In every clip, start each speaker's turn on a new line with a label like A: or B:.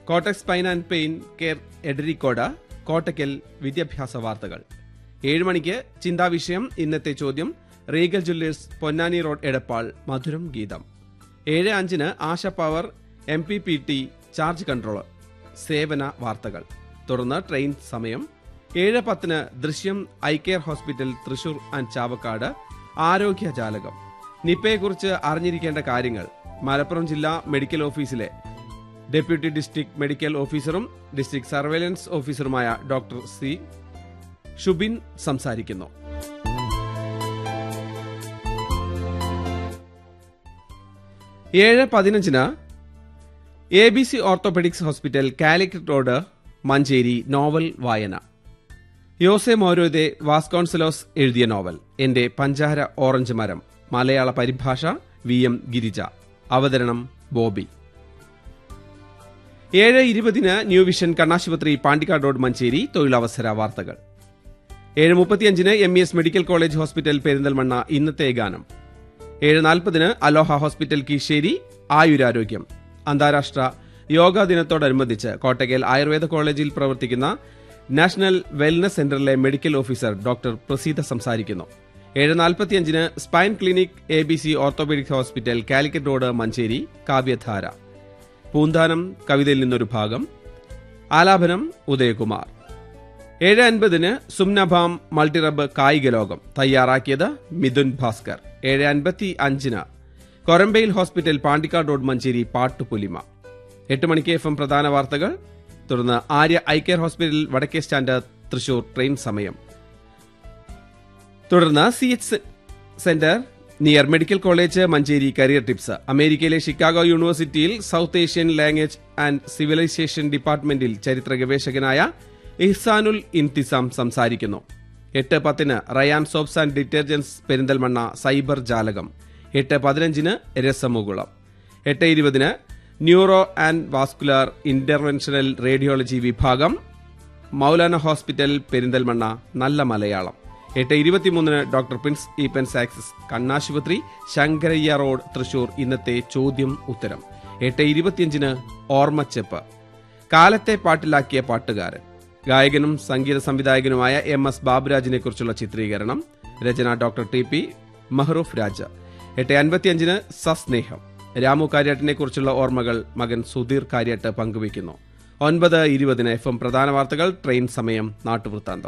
A: Kotak spine and pain care Edarikode Kottakkal വിദ്യാഭ്യാസ വാർത്തകൾ ഏഴ് മണിക്ക് ചിന്താവിഷയം ഇന്നത്തെ ചോദ്യം Regal jewellers Ponnani road Edappal മധുരം ഗീതം ഏഴ് അഞ്ചിന് Asha power M P P T charge controller സേവന വാർത്തകൾ തുടർന്ന് ട്രെയിൻ സമയം ഏഴ് പത്തിന് ദൃശ്യം eye care hospital Thrissur and Chavakkad ആരോഗ്യ ജാലകം നിപ്പയെക്കുറിച്ച് അറിഞ്ഞിരിക്കേണ്ട കാര്യങ്ങൾ മലപ്പുറം ജില്ലാ മെഡിക്കൽ ഓഫീസിലെ ഡെപ്യൂട്ടി ഡിസ്ട്രിക്ട് മെഡിക്കൽ ഓഫീസറും ഡിസ്ട്രിക്ട് സർവേലൻസ് ഓഫീസറുമായ ഡോക്ടർ സി ഷുബിൻ സംസാരിക്കുന്നു ഏഴ് പതിനഞ്ചിന് A B C orthopaedics hospital Calicut road Manjeri novel വായന യോസെ മോരോദെ വാസ്കോൺസലോസ് എഴുതിയ നോവൽ എന്റെ പഞ്ചാര ഓറഞ്ച് മരം മലയാള പരിഭാഷ വി എം ഗിരിജ അവതരണം ബോബി ഏഴ് ഇരുപതിന് ന്യൂ വിഷൻ കണ്ണാശുപത്രി പാണ്ടിക്കാട് റോഡ് മഞ്ചേരി തൊഴിലവസര വാർത്തകൾ ഏഴ് മുപ്പത്തിയഞ്ചിന് M E S medical college hospital Perinthalmanna ഇന്നത്തെ ഗാനം ഏഴ് നാൽപ്പതിന് അലോഹ ഹോസ്പിറ്റൽ കീശേരി ആയുരാരോഗ്യം അന്താരാഷ്ട്ര യോഗാ ദിനത്തോടനുബന്ധിച്ച് കോട്ടയ്ക്കൽ ആയുർവേദ കോളേജിൽ പ്രവർത്തിക്കുന്ന നാഷണൽ വെൽനസ് സെന്ററിലെ മെഡിക്കൽ ഓഫീസർ ഡോക്ടർ പ്രസീത സംസാരിക്കുന്നു ഏഴ് നാൽപ്പത്തിയഞ്ചിന് spine clinic A B C orthopaedic hospital Calicut road Manjeri കാവ്യധാര പൂന്താനം കവിതയിൽ നിന്നൊരു ഭാഗം ആലാപനം ഉദയകുമാർ ഏഴ് അൻപതിന് സുംനഭാം മൾട്ടിറബ് കായിക ലോകം തയ്യാറാക്കിയത് മിഥുൻ ഭാസ്കർ ഏഴ് അൻപത്തി അഞ്ചിന് കൊരമ്പയിൽ ഹോസ്പിറ്റൽ പാണ്ടിക്കാട് റോഡ് മഞ്ചേരി പാട്ടുപുലിമ എട്ട് മണിക്ക് എഫ് എം പ്രധാന വാർത്തകൾ തുടർന്ന് ആര്യ ഐ കെയർ ഹോസ്പിറ്റൽ വടക്കേ സ്റ്റാൻഡ് തൃശൂർ ട്രെയിൻ സമയം തുടർന്ന് C H centre near medical college Manjeri career tips അമേരിക്കയിലെ ഷിക്കാഗോ യൂണിവേഴ്സിറ്റിയിൽ South Asian language and civilisation ഡിപ്പാർട്ട്മെന്റിൽ ചരിത്ര ഗവേഷകനായ ഇഹ്സാനുൽ ഇൻതിസാം സംസാരിക്കുന്നു എട്ട് പത്തിന് Rayan soaps and detergents Perinthalmanna cyber ജാലകം എട്ട് പതിനഞ്ചിന് രസമുകുളം എട്ട് ഇരുപതിന് neuro and vascular interventional radiology വിഭാഗം മൗലാന ഹോസ്പിറ്റൽ പെരിന്തൽമണ്ണ നല്ല മലയാളം എട്ട് ഇരുപത്തിമൂന്നിന് ഡോക്ടർ പ്രിൻസ് ഈപ്പൻസ് ആക്സിസ് കണ്ണാശുപത്രി ശങ്കരയ്യ റോഡ് തൃശൂർ ഇന്നത്തെ ചോദ്യം ഉത്തരം എട്ട് ഇരുപത്തിയഞ്ചിന് ഓർമ്മച്ചെപ്പ് കാലത്തെ പാട്ടിലാക്കിയ പാട്ടുകാരൻ ഗായകനും സംഗീത സംവിധായകനുമായ എം എസ് ബാബുരാജിനെ കുറിച്ചുള്ള ചിത്രീകരണം രചന doctor T P Mahroof Raja എട്ട് അൻപത്തിയഞ്ചിന് സസ്നേഹം രാമു കാര്യാട്ടിനെ കുറിച്ചുള്ള ഓർമ്മകൾ മകൻ സുധീർ കാര്യാട്ട് പങ്കുവയ്ക്കുന്നു ഒൻപത് ഇരുപതിന് എഫ് എം പ്രധാന വാർത്തകൾ ട്രെയിൻ സമയം നാട്ടുവൃത്താന്തം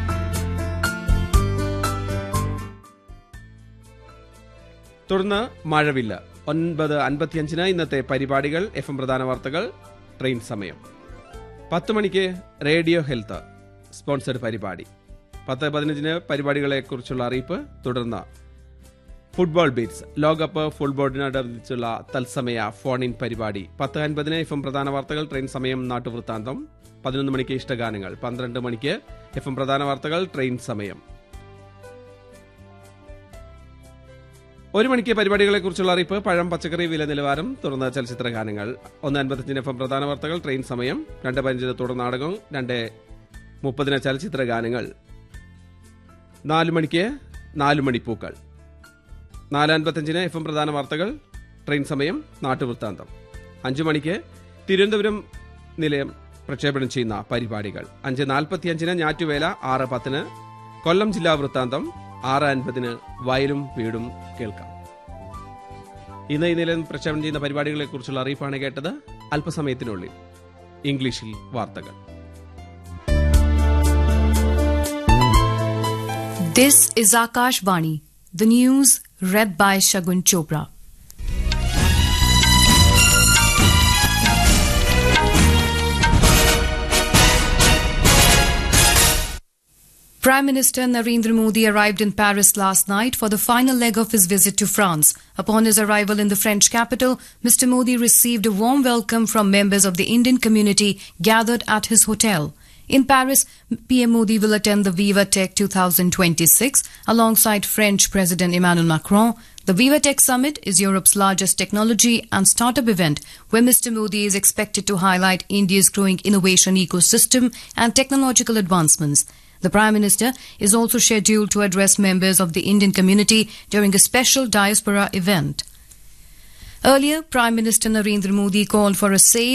A: തുടർന്ന് മഴവില്ല ഒൻപത് അൻപത്തിയഞ്ചിന് ഇന്നത്തെ പരിപാടികൾ എഫ് എം പ്രധാന വാർത്തകൾ ട്രെയിൻ സമയം പത്ത് മണിക്ക് റേഡിയോ ഹെൽത്ത് സ്പോൺസർഡ് പരിപാടി പത്ത് പതിനഞ്ചിന് പരിപാടികളെക്കുറിച്ചുള്ള അറിയിപ്പ് തുടർന്ന് ഫുട്ബോൾ ബീറ്റ്സ് ലോകകപ്പ് ഫുട്ബോളിനോടനുബന്ധിച്ചുള്ള തത്സമയ ഫോൺ ഇൻ പരിപാടി പത്ത് അൻപതിന് എഫ് എം പ്രധാന വാർത്തകൾ ട്രെയിൻ സമയം നാട്ടുവൃത്താന്തം പതിനൊന്ന് മണിക്ക് ഇഷ്ടഗാനങ്ങൾ പന്ത്രണ്ട് മണിക്ക് എഫ് എം പ്രധാന വാർത്തകൾ ട്രെയിൻ സമയം ഒരു മണിക്ക് പരിപാടികളെക്കുറിച്ചുള്ള അറിയിപ്പ് പഴം പച്ചക്കറി വില നിലവാരം തുടർന്ന് ചലച്ചിത്ര ഗാനങ്ങൾ ഒന്ന് അൻപത്തഞ്ചിന് എഫ് എം പ്രധാന വാർത്തകൾ ട്രെയിൻ സമയം രണ്ട് പതിനഞ്ചിന് തുടർ നാടകം രണ്ട് മുപ്പതിന് ചലച്ചിത്ര ഗാനങ്ങൾ നാല് മണിക്ക് നാല് മണിപ്പൂക്കൾ നാല് അൻപത്തഞ്ചിന് എഫ് എം പ്രധാന വാർത്തകൾ ട്രെയിൻ സമയം നാട്ടുവൃത്താന്തം അഞ്ചു മണിക്ക് തിരുവനന്തപുരം നിലയം പ്രക്ഷേപണം ചെയ്യുന്ന പരിപാടികൾ അഞ്ച് നാൽപ്പത്തിയഞ്ചിന് ഞാറ്റുവേല ആറ് പത്തിന് കൊല്ലം ജില്ലാ വൃത്താന്തം ആറ് അൻപതിന് വയലും വീടും കേൾക്കാം ഇന്ന് ഈ നിലയം പ്രക്ഷേപണം ചെയ്യുന്ന പരിപാടികളെക്കുറിച്ചുള്ള അറിയിപ്പാണ് കേട്ടത് അല്പസമയത്തിനുള്ളിൽ ഇംഗ്ലീഷിൽ വാർത്തകൾ
B: This is Akash Vani, the news read by Shagun Chopra. Prime Minister Narendra Modi arrived in Paris last night for the final leg of his visit to France. Upon his arrival in the French capital, Mr. Modi received a warm welcome from members of the Indian community gathered at his hotel. In Paris, PM Modi will attend the Viva Tech 2026 alongside French President Emmanuel Macron. The Viva Tech Summit is Europe's largest technology and startup event where Mr. Modi is expected to highlight India's growing innovation ecosystem and technological advancements. The Prime Minister is also scheduled to address members of the Indian community during a special diaspora event. Earlier, Prime Minister Narendra Modi called for a safe